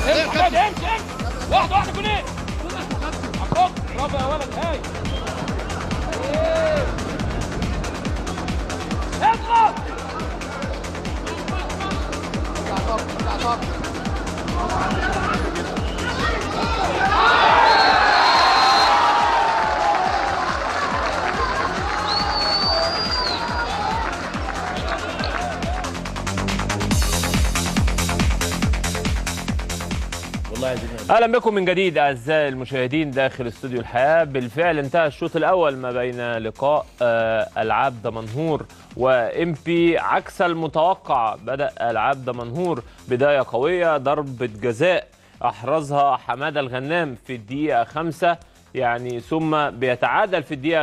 امشي امشي امشي واحده واحده كل ايه عبد برافو يا ولد هاي إيه. اضغط اهلا بكم من جديد اعزائي المشاهدين داخل استوديو الحياه بالفعل انتهى الشوط الاول ما بين لقاء آه، العاب دمنهور وام بي عكس المتوقع بدا العاب دمنهور بدايه قويه ضربه جزاء احرزها حماده الغنام في الدقيقه خمسة يعني ثم بيتعادل في الدقيقه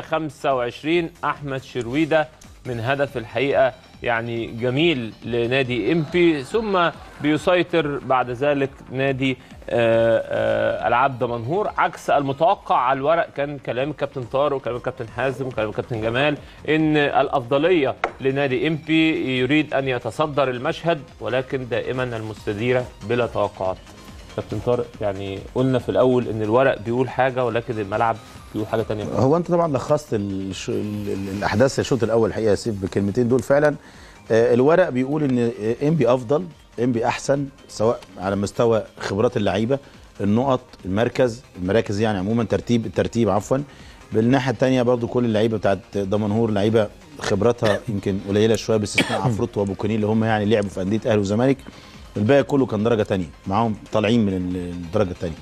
25 احمد شرويده من هدف الحقيقه يعني جميل لنادي امبي ثم بيسيطر بعد ذلك نادي آه، آه، العاب دمنهور عكس المتوقع على الورق كان كلام الكابتن طارق وكلام الكابتن حازم وكلام الكابتن جمال ان الافضليه لنادي امبي يريد ان يتصدر المشهد ولكن دائما المستديره بلا توقعات كابتن طارق يعني قلنا في الاول ان الورق بيقول حاجه ولكن الملعب بيقول حاجه ثانيه هو انت طبعا لخصت الش... ال- ال- الاحداث الشوط الاول الحقيقه يا سيف بالكلمتين دول فعلا آه، الورق بيقول ان انبي افضل انبي احسن سواء على مستوى خبرات اللعيبه النقط المركز المراكز يعني عموما ترتيب الترتيب عفوا بالناحيه الثانيه برضو كل اللعيبه بتاعت دمنهور لعيبه خبراتها يمكن قليله شويه باستثناء عفروت وابو كونيل اللي هم يعني لعبوا في انديه اهلي وزمالك الباقي كله كان درجه ثانيه معاهم طالعين من ال- الدرجه الثانيه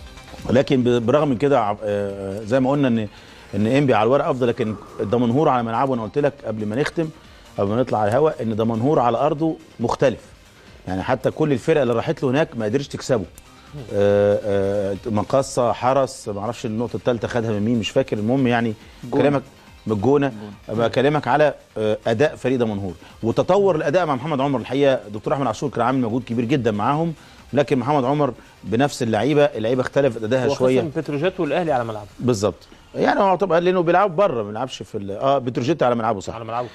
ولكن ب- برغم من كده ع- آه، زي ما قلنا ان ان انبي على الورق افضل لكن دمنهور على ملعبه انا قلت لك قبل ما نختم قبل ما نطلع على الهواء ان دمنهور على ارضه مختلف يعني حتى كل الفرق اللي راحت له هناك ما قدرش تكسبه آه، آه، مقصه حرس ما اعرفش النقطه الثالثه خدها من مين مش فاكر المهم يعني كلامك من الجونه بكلمك على آه، اداء فريق دمنهور وتطور الاداء مع محمد عمر الحقيقه دكتور احمد عاشور كان عامل مجهود كبير جدا معاهم لكن محمد عمر بنفس اللعيبه اللعيبه اختلفت ادائها شويه وخصم بتروجيت والاهلي على ملعبه بالظبط يعني هو طبعا لانه بيلعب بره ما بيلعبش في ال- اه بتروجيت على ملعبه صح على ملعبه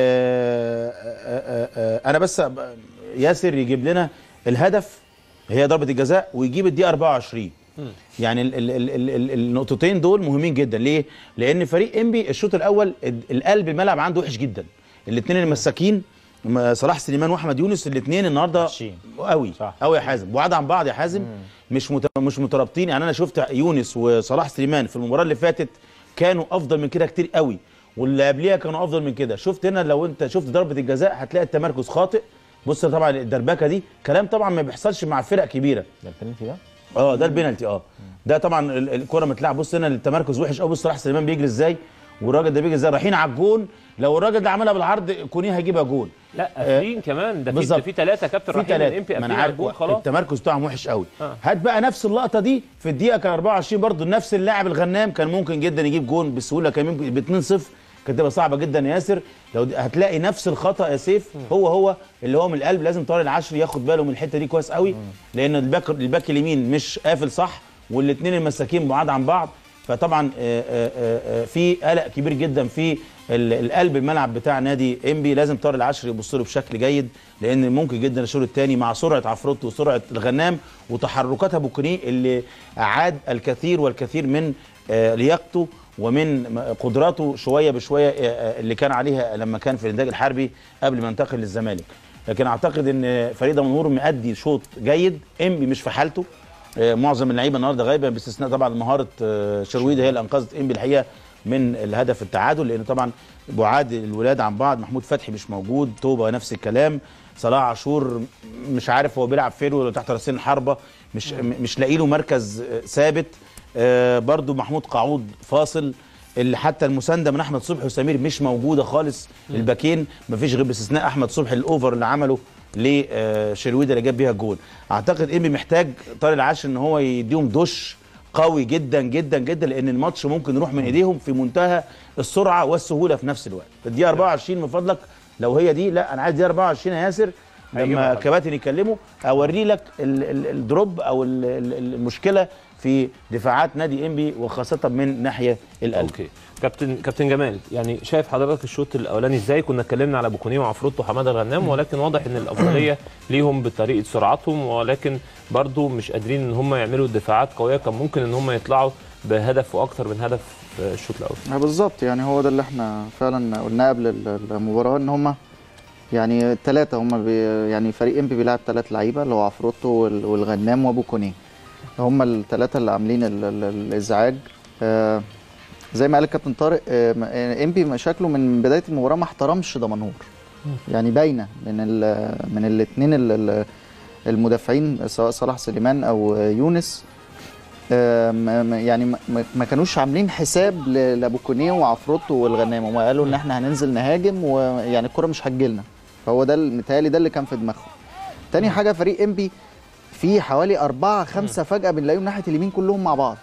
آه آه آه آه انا بس أب- ياسر يجيب لنا الهدف هي ضربه الجزاء ويجيب الدقيقه 24 يعني ال ال ال ال ال النقطتين دول مهمين جدا ليه؟ لان فريق انبي الشوط الاول ال- القلب الملعب عنده وحش جدا الاثنين المساكين م- صلاح سليمان واحمد يونس الاثنين النهارده وحشين. قوي صح. قوي يا حازم بعاد عن بعض يا حازم مش مت... مش مترابطين يعني انا شفت يونس وصلاح سليمان في المباراه اللي فاتت كانوا افضل من كده كتير قوي واللي قبليها كانوا افضل من كده شفت هنا لو انت شفت ضربه الجزاء هتلاقي التمركز خاطئ بص طبعا الدربكه دي كلام طبعا ما بيحصلش مع فرق كبيره ده البنالتي ده اه ده البينالتي اه ده طبعا ال- الكره متلعب بص هنا التمركز وحش قوي بص صلاح سليمان بيجري ازاي والراجل ده بيجري ازاي رايحين على الجون لو الراجل ده عملها بالعرض كونيه هيجيبها جون لا قافلين كمان ده في بالظبط. ده في ثلاثه كابتن في رايحين من ثلاثة امبي ما قافلين انا على عارف الجول خلاص التمركز بتاعهم وحش قوي آه. هات بقى نفس اللقطه دي في الدقيقه كان 24 برضه نفس اللاعب الغنام كان ممكن جدا يجيب جون بسهوله كان ممكن ب 2 0 كانت تبقى صعبه جدا يا ياسر لو دي- هتلاقي نفس الخطا يا سيف هو هو اللي هو من القلب لازم طارق العشري ياخد باله من الحته دي كويس قوي لان الباك الباك اليمين مش قافل صح والاثنين المساكين بعاد عن بعض فطبعا آه، آه، آه، في قلق كبير جدا في ال- القلب الملعب بتاع نادي انبي لازم طارق العشري يبص له بشكل جيد لان ممكن جدا الشوط الثاني مع سرعه عفروت وسرعه الغنام وتحركات ابو كوني اللي اعاد الكثير والكثير من آه، لياقته ومن م- قدراته شويه بشويه آه، آه، اللي كان عليها لما كان في الانتاج الحربي قبل ما ينتقل للزمالك لكن اعتقد ان فريق دمنهور مؤدي شوط جيد انبي مش في حالته آه، معظم اللعيبه النهارده غايبه باستثناء طبعا مهاره آه، شرويده هي اللي انقذت انبي الحقيقه من الهدف التعادل لان طبعا بعاد الولاد عن بعض محمود فتحي مش موجود توبه نفس الكلام صلاح عاشور مش عارف هو بيلعب فين ولا تحت راسين الحربه مش م- مش لاقي له مركز آه، ثابت آه، برضو محمود قعود فاصل اللي حتى المسانده من احمد صبحي وسمير مش موجوده خالص الباكين مفيش غير باستثناء احمد صبحي الاوفر اللي عمله لشرويده اللي جاب بيها الجول اعتقد انبي محتاج طارق العاشر ان هو يديهم دش قوي جدا جدا جدا لان الماتش ممكن يروح من ايديهم في منتهى السرعه والسهوله في نفس الوقت الدقيقه 24 من فضلك لو هي دي لا انا عايز دقيقه 24 يا ياسر لما هيجيبها. كباتن يكلموا اوري لك ال- ال- الدروب او ال- ال- المشكله في دفاعات نادي انبي وخاصه من ناحيه القلب اوكي كابتن كابتن جمال يعني شايف حضرتك الشوط الاولاني ازاي كنا اتكلمنا على بوكونيه وعفروتو وحماده الغنام ولكن واضح ان الافضليه ليهم بطريقه سرعتهم ولكن برضو مش قادرين ان هم يعملوا دفاعات قويه كان ممكن ان هم يطلعوا بهدف واكثر من هدف في الشوط الاول آه بالظبط يعني هو ده اللي احنا فعلا قلناه قبل ال- المباراه ان هم يعني الثلاثه هم بي يعني فريق امبي بيلعب ثلاث لعيبه اللي هو عفروتو وال- والغنام وابو كونيه هم الثلاثه اللي عاملين ال ال الازعاج آه زي ما قال الكابتن طارق آه م- آه، امبي مشاكله من بدايه المباراه ما احترمش دمنهور يعني باينه من ال من الاثنين المدافعين سواء صلاح سليمان او يونس آه، ما- ما- يعني ما- ما ما كانوش عاملين حساب ل- لابو كونيه وعفروتو والغنام هم قالوا ان احنا هننزل نهاجم ويعني الكره مش هتجيلنا فهو ده ال- متهيألي ده اللي كان في دماغهم تاني حاجه فريق انبي في حوالي أربعة خمسة فجأة بنلاقيهم ناحية اليمين كلهم مع بعض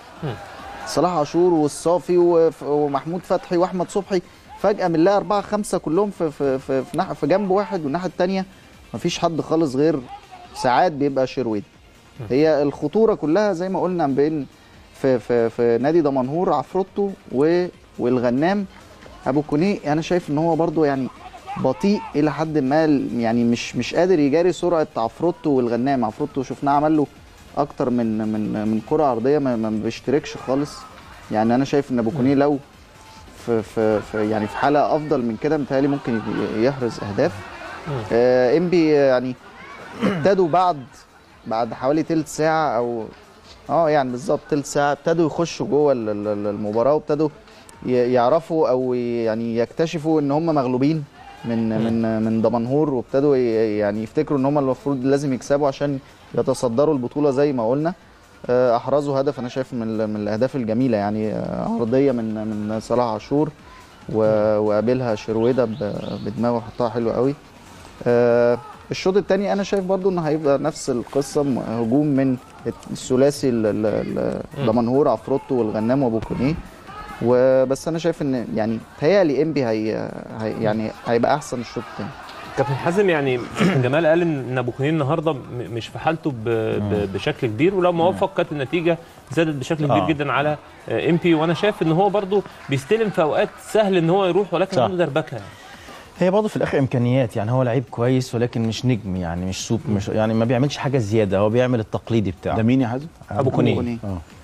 صلاح عاشور والصافي وف- ومحمود فتحي واحمد صبحي فجأة بنلاقي أربعة خمسة كلهم في في في, في, ناح- في جنب واحد والناحية التانية مفيش حد خالص غير ساعات بيبقى شيرويد هي الخطورة كلها زي ما قلنا بين في في في نادي دمنهور عفروتو و- والغنام ابو كونيه انا شايف ان هو برضو يعني بطيء الى حد ما يعني مش مش قادر يجاري سرعه عفروتو والغنام عفروتو شفناه عمل له اكتر من من من كره عرضيه ما, ما بيشتركش خالص يعني انا شايف ان ابو كونيه لو في, في, في يعني في حاله افضل من كده متهيألي ممكن يحرز اهداف آه انبي يعني ابتدوا بعد بعد حوالي تلت ساعه او اه يعني بالظبط تلت ساعه ابتدوا يخشوا جوه ال- ال- ال- المباراه وابتدوا ي- يعرفوا او ي- يعني يكتشفوا ان هم مغلوبين من من من دمنهور وابتدوا ي- يعني يفتكروا ان هم المفروض لازم يكسبوا عشان يتصدروا البطوله زي ما قلنا آه، احرزوا هدف انا شايف من ال- من الاهداف الجميله يعني آه، عرضيه من من صلاح عاشور و- وقابلها شرويده ب- بدماغه حطها حلو قوي آه، الشوط الثاني انا شايف برضو ان هيبقى نفس القصه م- هجوم من الثلاثي ال- ال- ال- دمنهور عفروتو والغنام وابو كونيه وبس انا شايف ان يعني تهيألي انبي هي, هي يعني هيبقى احسن الشوط الثاني كابتن حازم يعني كابتن جمال قال ان ابو كونيه النهارده م- مش في حالته ب- ب- بشكل كبير ولما وفق كانت النتيجه زادت بشكل كبير آه. جدا على ام بي وانا شايف ان هو برضو بيستلم في اوقات سهل ان هو يروح ولكن صح. عنده دربكه يعني. هي برضه في الاخر امكانيات يعني هو لعيب كويس ولكن مش نجم يعني مش سوب مش يعني ما بيعملش حاجه زياده هو بيعمل التقليدي بتاعه ده مين يا حازم؟ ابو كونيه كونيه.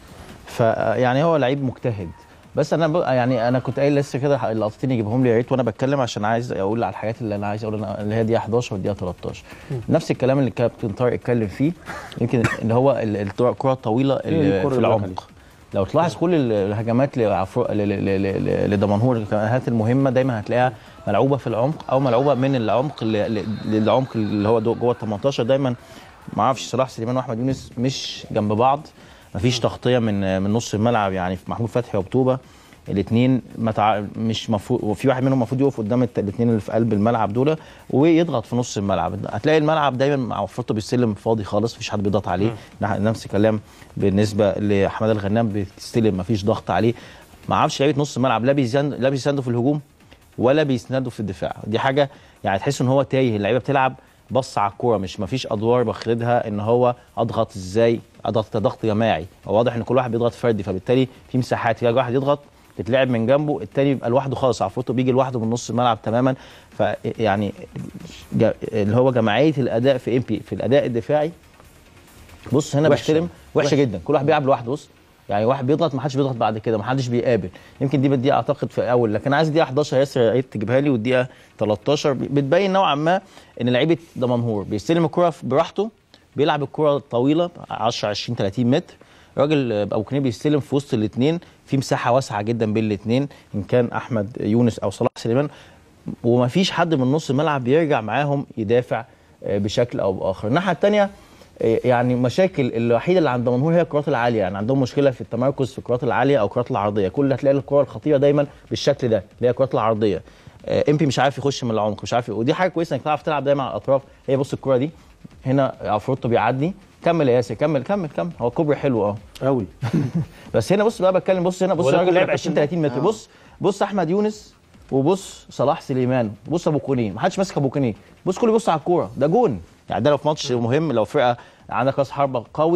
فيعني هو لعيب مجتهد بس انا ب... يعني انا كنت قايل لسه كده اللقطتين يجيبهم لي يا ريت وانا بتكلم عشان عايز اقول على الحاجات اللي انا عايز اقولها اللي هي دقيقه 11 والدقيقه 13 نفس الكلام اللي كابتن طارق اتكلم فيه يمكن اللي هو ال- الكره الكرة الطويله دي اللي الكرة في اللي بقولك العمق لو تلاحظ كل ال- الهجمات لعفرو... ل- ل- ل- ل- لدمنهور الهجمات المهمه دايما هتلاقيها ملعوبه في العمق او ملعوبه من العمق ل- ل- للعمق اللي هو دو- جوه ال 18 دايما ما اعرفش صلاح سليمان واحمد يونس مش جنب بعض مفيش تغطيه من من نص الملعب يعني في محمود فتحي وبطوبه الاثنين متع... مش مفروض وفي واحد منهم المفروض يقف قدام الاثنين اللي في قلب الملعب دول ويضغط في نص الملعب هتلاقي الملعب دايما مع فرطه بيستلم فاضي خالص مفيش حد بيضغط عليه نح- نفس الكلام بالنسبه لحماد الغنام بيستلم مفيش ضغط عليه ما اعرفش لعيبه نص الملعب لا بيزن... لا بيساندوا في الهجوم ولا بيسندوا في الدفاع دي حاجه يعني تحس ان هو تايه اللعيبه بتلعب بص على الكوره مش مفيش ادوار باخدها ان هو اضغط ازاي اضغط ضغط جماعي هو واضح ان كل واحد بيضغط فردي فبالتالي في مساحات يجي واحد يضغط تتلعب من جنبه التاني يبقى لوحده خالص عفروتو بيجي لوحده من نص الملعب تماما فيعني جا- اللي هو جماعيه الاداء في ام بي في الاداء الدفاعي بص هنا وحشة. بيستلم وحشه وحشة. جدا كل واحد بيلعب لوحده بص يعني واحد بيضغط ما حدش بيضغط بعد كده ما حدش بيقابل يمكن دي بدي اعتقد في الاول لكن عايز الدقيقه 11 ياسر عيد تجيبها لي والدقيقه 13 بتبين نوعا ما ان لعيبه دمنهور بيستلم الكره براحته بيلعب الكره الطويله 10 20 30 متر راجل آه، ابو كنيه بيستلم في وسط الاثنين في مساحه واسعه جدا بين الاثنين ان كان احمد يونس او صلاح سليمان ومفيش حد من نص الملعب بيرجع معاهم يدافع آه، بشكل او باخر الناحيه الثانيه يعني مشاكل الوحيده اللي عند دمنهور هي الكرات العاليه يعني عندهم مشكله في التمركز في الكرات العاليه او الكرات العرضيه كل هتلاقي الكره الخطيره دايما بالشكل ده اللي هي الكرات العرضيه ام بي مش عارف يخش من العمق مش عارف ودي حاجه كويسه انك تعرف تلعب دايما على الاطراف هي بص الكره دي هنا عفروتو بيعدي كمل يا ياسر كمل كمل كمل هو كوبري حلو اه قوي بس هنا بص بقى بتكلم بص هنا بص هو ده الراجل كوبري لعب يا 20 كابتن؟ 30 متر بص بص احمد يونس وبص صلاح سليمان بص ابو كونيه ما حدش ماسك ابو كونيه بص كله بيبص على الكوره ده جون يعني ده لو في ماتش مهم لو فرقه عندك راس حربه قوي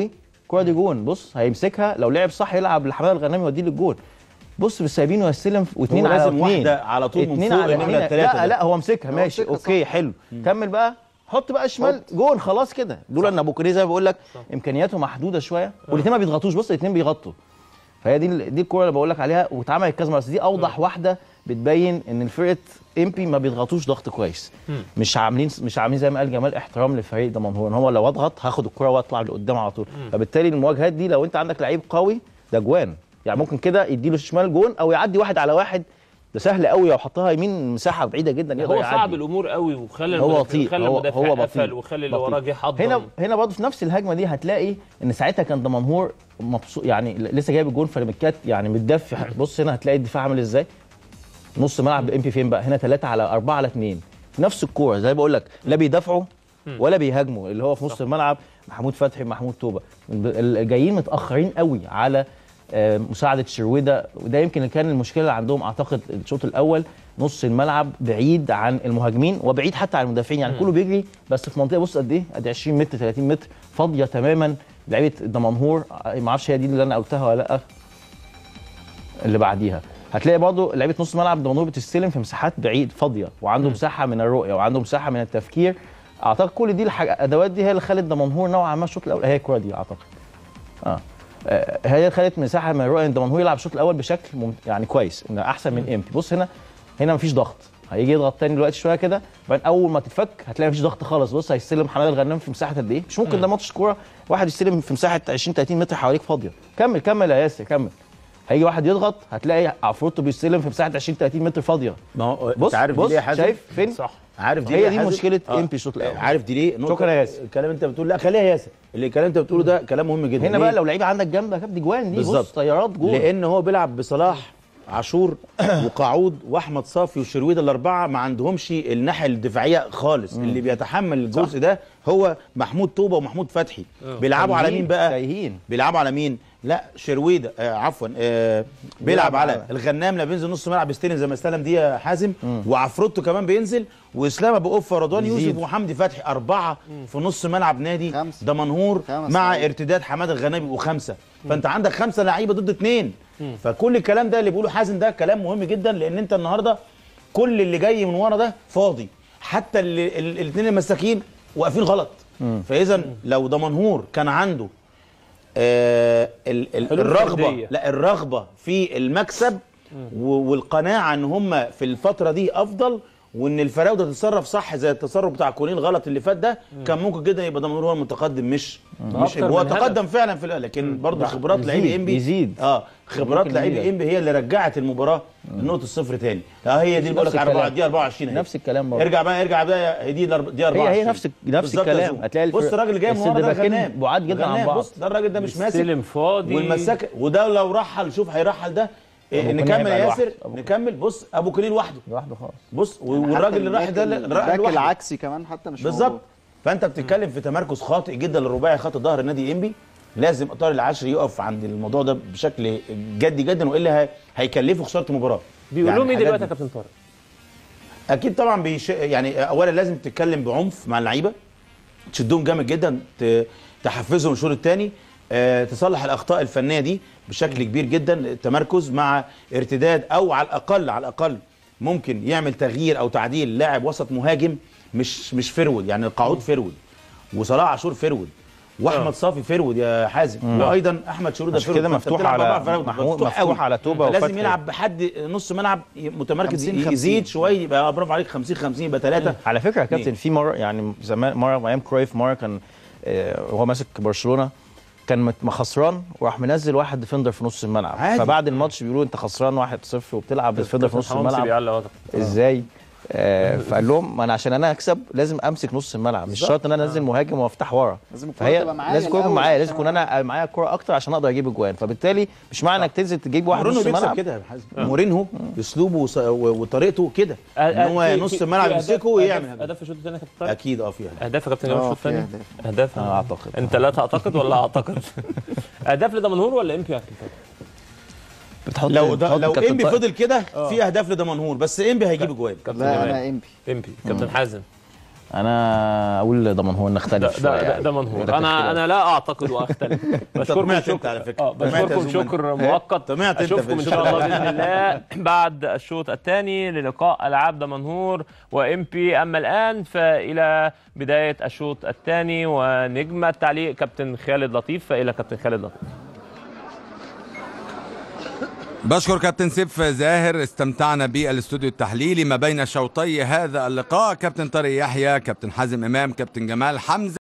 الكره دي جون بص هيمسكها لو لعب صح يلعب لحماده الغنام يوديه للجون بص بالسايبين ويستلم واثنين هو على لازم اثنين واحدة على طول من اتنين فوق على يعمل اتنين. التلاتة لا ده. لا هو مسكها هو ماشي مسكها اوكي حلو كمل بقى حط بقى شمال جون خلاص كده دول ان ابو كريه زي ما بقول لك امكانياته محدوده شويه والاثنين ما بيضغطوش بص الاثنين بيغطوا فهي دي ال- دي الكوره اللي بقول لك عليها واتعملت كذا مره بس دي اوضح واحده بتبين ان الفرقه امبي ما بيضغطوش ضغط كويس مش عاملين مش عاملين زي ما قال جمال احترام للفريق ده هو ان هو لو اضغط هاخد الكوره واطلع لقدام على طول فبالتالي المواجهات دي لو انت عندك لعيب قوي ده جوان يعني ممكن كده يديله شمال جون او يعدي واحد على واحد ده سهل قوي لو حطها يمين مساحه بعيده جدا يقدر هو يعدي. صعب الامور قوي وخلى هو المدافع- بطيء خلى هو المدافع هو قفل بطيء وخلى اللي بطيء. وراه جه حضن هنا هنا برضه في نفس الهجمه دي هتلاقي ان ساعتها كان دمنهور مبسوط يعني لسه جايب الجون فلمكات يعني متدفي بص هنا هتلاقي الدفاع عامل ازاي نص ملعب ام بي فين بقى هنا 3 على 4 على 2 نفس الكوره زي ما بقول لك لا بيدافعوا ولا بيهاجموا اللي هو في نص الملعب محمود فتحي محمود توبه الجايين متاخرين قوي على آه، مساعده شرويده وده يمكن اللي كان المشكله اللي عندهم اعتقد الشوط الاول نص الملعب بعيد عن المهاجمين وبعيد حتى عن المدافعين يعني كله بيجري بس في منطقه بص قد ايه ادي 20 متر 30 متر فاضيه تماما لعيبه الدمنهور آه، ما اعرفش هي دي اللي انا قلتها ولا لا اللي بعديها هتلاقي برضه لعيبه نص ملعب دمنهور بتستلم في مساحات بعيد فاضيه وعنده مساحه من الرؤيه وعنده مساحه من التفكير اعتقد كل دي الحاجة الادوات دي هي اللي خلت دمنهور نوعا ما الشوط الاول هي الكوره دي اعتقد اه آه، هي اللي خلت مساحه من الرؤيه ان دمنهور يلعب الشوط الاول بشكل مم... يعني كويس إن احسن من امبي بص هنا هنا مفيش ضغط هيجي يضغط تاني دلوقتي شويه كده بعدين اول ما تتفك هتلاقي مفيش ضغط خالص بص هيستلم حماده الغنام في مساحه قد ايه مش ممكن ده ماتش كوره واحد يستلم في مساحه 20 30 متر حواليك فاضيه كمل كمل يا ياسر كمل هيجي واحد يضغط هتلاقي عفروتو بيستلم في مساحه 20 30 متر فاضيه ما هو بص انت عارف دي بص ليه يا حازم؟ شايف فين صح عارف دي هي ليه يا دي حازم؟ مشكلة آه. إمبي الشوط الأول. عارف دي ليه؟ نقطة- شكرا يا ياسر. الكلام انت بتقول لا خليها يا ياسر اللي الكلام انت بتقوله ده كلام مهم جدا هنا ليه؟ بقى لو لعيبه عندك جنبك يا جوان دي بص بالظبط. طيارات جول لان هو بيلعب بصلاح عاشور وقعود واحمد صافي وشرويده الاربعه ما عندهمش الناحيه الدفاعيه خالص اللي بيتحمل الجزء ده هو محمود طوبه ومحمود فتحي بيلعبوا على مين بقى تايهين بيلعبوا على مين لا شرويده آه عفوا آه بيلعب بيلعب على على- الغنام لا بينزل نص ملعب بيستلم زي ما استلم دي يا حازم وعفروتو كمان بينزل واسلام ابو قفه ورضوان يزيد. يوسف وحمدي فتحي اربعه في نص ملعب نادي خمسة. دمنهور خمس مع لعيبة. ارتداد حماد الغنامي وخمسه فانت عندك خمسه لعيبه ضد اثنين فكل الكلام ده اللي بيقوله حازم ده كلام مهم جدا لان انت النهارده كل اللي جاي من ورا ده فاضي حتى الاثنين المساكين واقفين غلط فاذا لو دمنهور كان عنده آه ال ال حلول الرغبه فردية. لا الرغبه في المكسب و- والقناعه ان هم في الفتره دي افضل وان الفراوده تتصرف صح زي التصرف بتاع كولين غلط اللي فات ده كان ممكن جدا يبقى دمنهور هو المتقدم مش مش أكتر هو من هدف. تقدم فعلا في الأول، لكن برضه خبرات يزيد- لعيب انبي يزيد. اه خبرات ممكن لعيب يزيد. انبي هي اللي رجعت المباراه لنقطه الصفر تاني اه هي دي اللي بقول لك نفس 4 الكلام. دي 24 اهي. نفس الكلام برضه. ارجع بقى ارجع بقى هي دي الأرب- دي 24 هي هي نفس نفس بالظبط يا الكلام زوم. هتلاقي بص الراجل اللي جاي من ورا ده السردباكين غنام بعاد جدا عن غنام. بعض بص ده الراجل ده مش ماسك بيستلم فاضي والمساك وده لو رحل شوف هيرحل ده إيه أبو كونيه نكمل هيبقى يا ياسر لوحده. أبو نكمل بص ابو كونيه لوحده لوحده خالص بص والراجل اللي راح ده اللي راح الباك لوحده العكسي كمان حتى مش بالظبط موجود. فانت بتتكلم في تمركز خاطئ جدا للرباعي خط ظهر النادي انبي لازم طارق العشري يقف عند الموضوع ده بشكل جدي جدا والا هي- هيكلفه خساره مباراه بيقول يعني لهم ايه الحاجات دلوقتي يا دي. كابتن طارق؟ اكيد طبعا بيش... يعني اولا لازم تتكلم بعنف مع اللعيبه تشدهم جامد جدا ت... تحفزهم الشوط الثاني آه، تصلح الاخطاء الفنيه دي بشكل كبير جدا التمركز مع ارتداد او على الاقل على الاقل ممكن يعمل تغيير او تعديل لاعب وسط مهاجم مش مش فرود يعني القعود فرود وصلاح عاشور فرود واحمد صافي فرود يا حازم وايضا احمد شروده عشان فرود كده فأنت مفتوح بتلعب على بأربعة فرود. محمود- مفتوح مفتوح قوي. على توبة لازم وفتحي. يلعب بحد نص ملعب متمركز 50 يزيد شويه يبقى برافو عليك 50 50 يبقى ثلاثه على فكره يا كابتن اتنين. في مره يعني زمان مره ايام كرويف مره كان آه، وهو ماسك برشلونه كان مت- ما خسران وراح منزل واحد ديفندر في نص الملعب عادي. فبعد الماتش بيقولوا انت خسران 1-0 وبتلعب ديفندر في نص حمام الملعب بيعلق واضح. ازاي آه فقال لهم ما انا عشان انا اكسب لازم امسك نص الملعب مش شرط ان انا انزل مهاجم وافتح ورا لازم الكرة فهي تبقى معايا لازم الكوره الأول معايا لازم عشان يكون انا معايا الكوره اكتر عشان اقدر اجيب اجوان فبالتالي مش معنى انك تنزل تجيب واحد مورينو نص بيكسب ملعب كده يا حازم مورينو اسلوبه وص- و- وطريقته كده ان هو في- نص في- الملعب في يمسكه أهداف- ويعمل أهداف- هجمة. اهداف في الشوط الثاني يا كابتن طارق؟ اكيد اه في هدف. اهداف يا كابتن جمال اه الشوط في الثاني أهداف. اهداف انا اعتقد انت لا تعتقد ولا اعتقد اهداف لدمنهور ولا امبي يا كابتن طارق؟ بتحط لو ده بتحط لو كابتن انبي طارق. فضل كده في اهداف لدمنهور بس انبي هيجيب اجوان كابتن لا جمال انا امبي امبي كابتن حازم انا اقول دمنهور ده نختلف ده, شوية ده, يعني. ده منهور ده انا تفكير انا لا اعتقد واختلف بشكركم طمعت انت شكر على فكرة. اه طمعت يا بشكركم زومان. شكر مؤقت طمعت انت اشوفكم في ان شاء الشغل. الله باذن الله بعد الشوط الثاني للقاء العاب دمنهور وام بي اما الان فالى بدايه الشوط الثاني ونجم التعليق كابتن خالد لطيف فالى كابتن خالد لطيف بشكر كابتن سيف زاهر استمتعنا بالاستوديو التحليلي ما بين شوطي هذا اللقاء كابتن طارق يحيى كابتن حازم امام كابتن جمال حمزه